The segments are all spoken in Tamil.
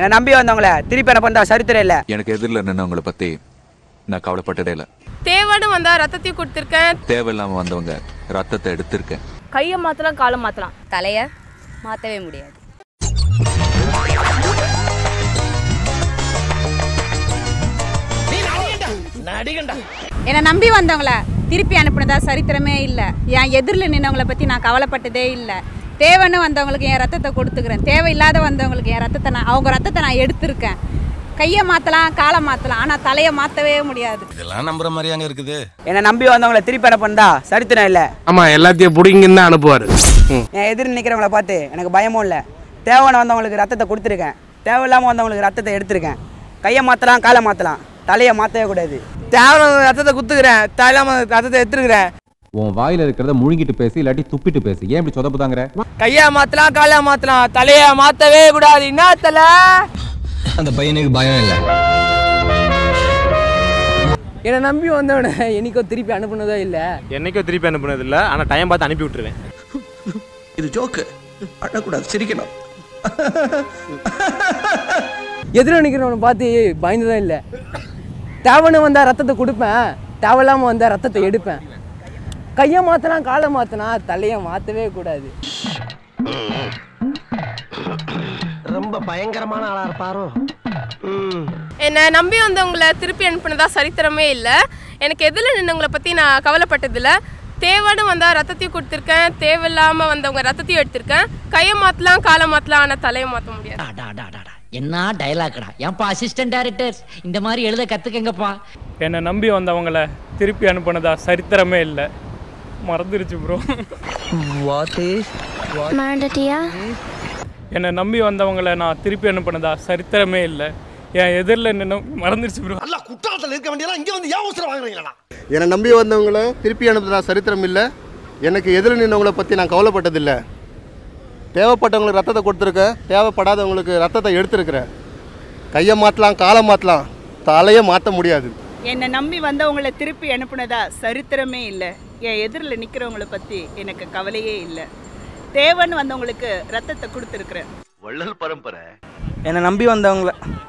என்னை நம்பி வந்தவங்கள திருப்பி அனுப்புறதா சரித்திரம் இல்லை எனக்கு எதிரில் நின்னவங்கள பற்றி நான் கவலைப்பட்டதே இல்லை தேவைன்னு வந்தா ரத்தத்தையும் கொடுத்துருக்கேன் தேவையில்லாமல் வந்தவங்க ரத்தத்தை எடுத்திருக்கேன் கையை மாற்றலாம் காலை மாற்றலாம் தலையை மாற்றவே முடியாது என்னை நம்பி வந்தவங்கள திருப்பி அனுப்புனதா சரித்திரமே இல்லை என் எதிரில் நின்னவங்கள பற்றி நான் கவலைப்பட்டதே இல்லை தேவைன்னு வந்தவங்களுக்கு என் ரத்தத்தை கொடுத்துக்கிறேன் தேவையில்லாத வந்தவங்களுக்கு என் ரத்தத்தை நான் அவங்க ரத்தத்தை நான் எடுத்திருக்கேன் கையை மாற்றலாம் காலை மாற்றலாம் ஆனால் தலையை மாற்றவே முடியாது இதெல்லாம் நம்புற மாதிரியாங்க இருக்குது என்னை நம்பி வந்தவங்கள திருப்பி அனுப்புறதா சரித்திரம் இல்லை ஆமா எல்லாத்தையும் பிடிங்கின்னு தான் அனுப்புவார் என் எதிரில் நிற்கிறவங்கள பார்த்து எனக்கு பயமும் இல்லை தேவையான வந்தவங்களுக்கு ரத்தத்தை கொடுத்துருக்கேன் தேவையில்லாமல் வந்தவங்களுக்கு ரத்தத்தை எடுத்திருக்கேன் கையை மாற்றலாம் காலை மாற்றலாம் தலையை மாற்றவே கூடாது தேவையான ரத்தத்தை குத்துக்கிறேன் தேவையில்லாமல் ரத்தத்தை எடுத்துருக்கிறேன் உன் வாயில இருக்கிறத முழுங்கிட்டு பேசு இல்லாட்டி துப்பிட்டு பேசு ஏன் இப்படி சொதப்புதாங்கிற கையை மாற்றலாம் காலை மாற்றலாம் தலையை மாற்றவே கூடாது என்ன தலை அந்த பையனுக்கு பயம் இல்லை என்னை நம்பி வந்தவனை என்னைக்கோ திருப்பி அனுப்புனதோ இல்லை என்னைக்கோ திருப்பி அனுப்புனது இல்லை ஆனால் டைம் பார்த்து அனுப்பி விட்டுருவேன் இது ஜோக்கு அழக்கூடாது சிரிக்கணும் எதிர நிற்கிறவனை பார்த்து பயந்துதான் இல்லை தேவைன்னு வந்தால் ரத்தத்தை கொடுப்பேன் தேவையில்லாமல் வந்தால் ரத்தத்தை எடுப்பேன் கையை மாற்றினா காலை மாற்றினா தலையை மாற்றவே கூடாது ரொம்ப பயங்கரமான ஆளா இருப்பாரோ என்னை நம்பி வந்தவங்கள திருப்பி அனுப்புனதா சரித்திரமே இல்லை எனக்கு எதில் நின்னவங்கள பற்றி நான் கவலைப்பட்டதில்ல தேவைன்னு வந்தா ரத்தத்தையும் கொடுத்துருக்கேன் தேவையில்லாமல் வந்தவங்க ரத்தத்தையும் எடுத்திருக்கேன் கையை மாற்றலாம் காலை மாற்றலாம் ஆனால் தலையை மாற்ற முடியாது என்ன டயலாக்டா ஏன்பா அசிஸ்டன்ட் டைரக்டர் இந்த மாதிரி எழுத கத்துக்கங்கப்பா என்னை நம்பி வந்தவங்கள திருப்பி அனுப்புனதா சரித்திரமே இல்லை மறந்துருச்சு ப்ரோ வாட் இஸ் மறந்துட்டியா என்னை நம்பி வந்தவங்கள நான் திருப்பி அனுப்புனதா சரித்திரமே இல்லை என் எதிரில் நின்று மறந்துருச்சு ப்ரோ நல்லா குற்றாலத்தில் இருக்க வேண்டியதெல்லாம் இங்க வந்து ஏன் அவசரம் வாங்குறீங்களா என்னை நம்பி வந்தவங்கள திருப்பி அனுப்புறதா சரித்திரம் இல்லை எனக்கு எதிரில் நின்றவங்கள பற்றி நான் கவலைப்பட்டதில்லை தேவைப்பட்டவங்களுக்கு ரத்தத்தை கொடுத்துருக்கேன் தேவைப்படாதவங்களுக்கு ரத்தத்தை எடுத்திருக்கிறேன் கையை மாற்றலாம் காலை மாற்றலாம் தலையை மாற்ற முடியாது என்னை நம்பி வந்தவங்கள திருப்பி அனுப்புனதா சரித்திரமே இல்லை என் எதிரில் நிற்கிறவங்கள பற்றி எனக்கு கவலையே இல்லை தேவைன்னு வந்தவங்களுக்கு ரத்தத்தை கொடுத்துருக்குறேன் வள்ளல் பரம்பரை என்னை நம்பி வந்தவங்கள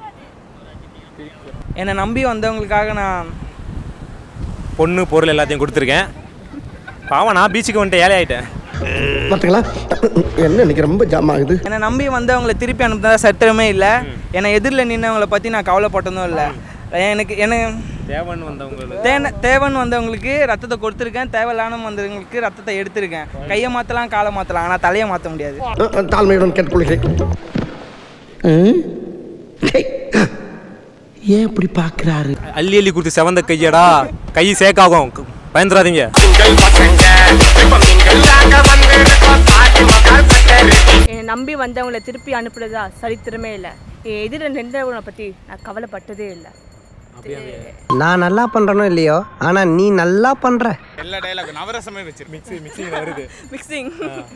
என்னை நம்பி வந்தவங்களுக்காக நான் பொண்ணு பொருள் எல்லாத்தையும் கொடுத்துருக்கேன் பாவம் நான் பீச்சுக்கு வந்துட்டு ஏழை ஆயிட்டேன் பார்த்தீங்களா என்ன இன்னைக்கு ரொம்ப ஜாம் ஆகுது என்னை நம்பி வந்தவங்கள திருப்பி அனுப்புனதா சரித்திரமே இல்லை என்னை எதிரில் நின்னவங்கள பற்றி நான் கவலைப்பட்டதும் இல்லை எனக்கு எனக்கு தேவன் வந்தவங்க தேன தேவைன்னு வந்தவங்களுக்கு ரத்தத்தை கொடுத்துருக்கேன் தேவையில்லாம வந்தவங்களுக்கு ரத்தத்தை எடுத்திருக்கேன் கையை மாற்றலாம் காலை மாற்றலாம் ஆனால் தலையை மாற்ற முடியாது தாழ்மையுடன் கேட்டுக்கொள்கிறேன் ஏன் இப்படி பார்க்குறாரு அள்ளி அள்ளி கொடுத்து செவந்த கையடா கை சேக்காகும் பயந்துடாதீங்க என்னை நம்பி வந்தவங்கள திருப்பி அனுப்புனதா சரித்திரமே இல்லை என் எதிரில் நின்றவங்களை பற்றி நான் கவலைப்பட்டதே இல்லை நான் நல்லா பண்றேனோ இல்லையோ ஆனா நீ நல்லா பண்ற எல்லா டைலாக் நவரசமே வச்சு மிக்ஸி மிக்ஸி வருது மிக்சிங்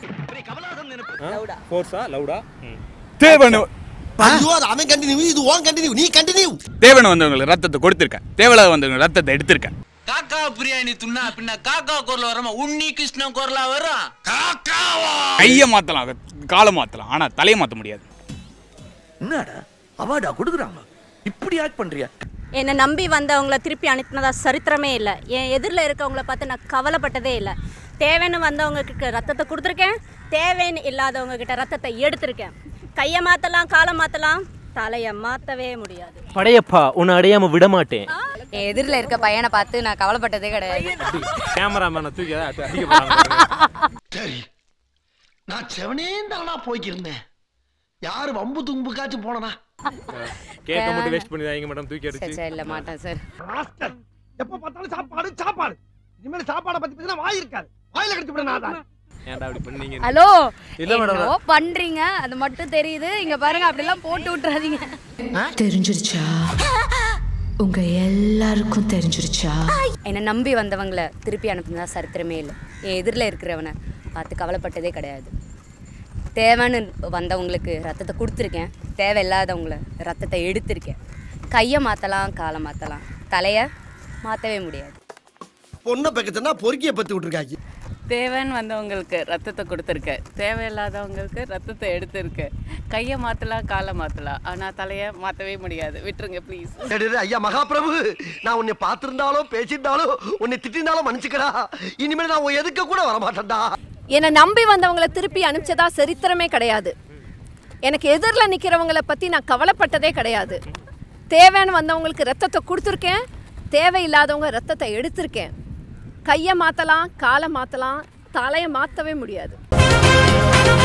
ஃபோர்ஸா லவுடா தேவனு ஐயோ அது அவன் கண்டினியூ இது ஓன் கண்டினியூ நீ கண்டினியூ தேவன் வந்தவங்களுக்கு ரத்தத்தை கொடுத்துருக்கேன் தேவையில்லாத வந்தவங்க ரத்தத்தை எடுத்திருக்கேன் காக்கா பிரியாணி துண்ணா பின்ன காக்கா குரல் வரமா உன்னி கிருஷ்ணன் குரலா வரும் கையை மாற்றலாம் காலை மாற்றலாம் ஆனால் தலையை மாற்ற முடியாது என்னடா அவார்டா கொடுக்குறாங்க இப்படி ஆக்ட் பண்றியா என்னை நம்பி வந்தவங்கள திருப்பி அனுப்பினதா சரித்திரமே இல்லை என் எதிரில் இருக்கவங்கள பார்த்து நான் கவலைப்பட்டதே இல்லை தேவைன்னு வந்தவங்க கிட்ட ரத்தத்தை கொடுத்துருக்கேன் தேவைன்னு இல்லாதவங்க கிட்ட ரத்தத்தை எடுத்திருக்கேன் கையை மாற்றலாம் காலை மாற்றலாம் தலையை மாற்றவே முடியாது படையப்பா உன்னை அடையாம விட மாட்டேன் என் எதிரில் இருக்க பையனை பார்த்து நான் கவலைப்பட்டதே கிடையாது கேமராமேனை தூக்கி அடிக்க போறாங்க சரி நான் செவனே தானா போய்க்கிருந்தேன் யாரு வம்பு தும்புக்காச்சும் போனனா கேக்க மட்டும் வேஸ்ட் பண்ணிடாதீங்க மேடம் தூக்கி அடிச்சு சரி இல்லை மாட்டேன் சார் எப்ப பார்த்தாலும் சாப்பாடு சாப்பாடு இனிமேல் சாப்பாடை பத்தி பேசினா வாய் இருக்காது வாயில கடிச்சு விட நான் ஏன்டா அப்படி பண்ணீங்க ஹலோ இல்ல மேடம் என்னவோ பண்றீங்க அது மட்டும் தெரியுது இங்க பாருங்க அப்படிலாம் போட்டு விட்டுறாதீங்க தெரிஞ்சிருச்சா உங்க எல்லாருக்கும் தெரிஞ்சிருச்சா என்னை நம்பி வந்தவங்கள திருப்பி அனுப்புனதா சரித்திரமே இல்லை என் எதிரில் இருக்கிறவனை பார்த்து கவலைப்பட்டதே கிடையாது தேவைன்னு வந்தவங்களுக்கு ரத்தத்தை கொடுத்துருக்கேன் தேவையில்லாதவங்கள ரத்தத்தை எடுத்திருக்கேன் கையை மாற்றலாம் காலை மாற்றலாம் தலையை மாற்றவே முடியாது பொண்ணை பக்கத்துனா பொறுக்கிய பத்தி விட்டுருக்காச்சு தேவைன்னு வந்தவங்களுக்கு ரத்தத்தை கொடுத்துருக்கேன் தேவையில்லாதவங்களுக்கு ரத்தத்தை எடுத்திருக்கேன் கையை மாற்றலாம் காலை மாற்றலாம் ஆனால் தலையை மாற்றவே முடியாது விட்டுருங்க ப்ளீஸ் டேய், டேய், ஐயா மகாபிரபு நான் உன்னை பார்த்திருந்தாலும் பேசியிருந்தாலும் உன்னை திட்டிருந்தாலும் மன்னிச்சுக்கடா இனிமேல் நான் உன் எதுக்க கூட வரமாட்டேன்டா என்னை நம்பி வந்தவங்கள திருப்பி அனுப்பிச்சதா சரித்திரமே கிடையாது எனக்கு எதிரில் நிற்கிறவங்கள பற்றி நான் கவலைப்பட்டதே கிடையாது தேவைன்னு வந்தவங்களுக்கு ரத்தத்தை கொடுத்துருக்கேன் தேவையில்லாதவங்க ரத்தத்தை எடுத்திருக்கேன் கையை மாற்றலாம் காலை மாற்றலாம் தலையை மாற்றவே முடியாது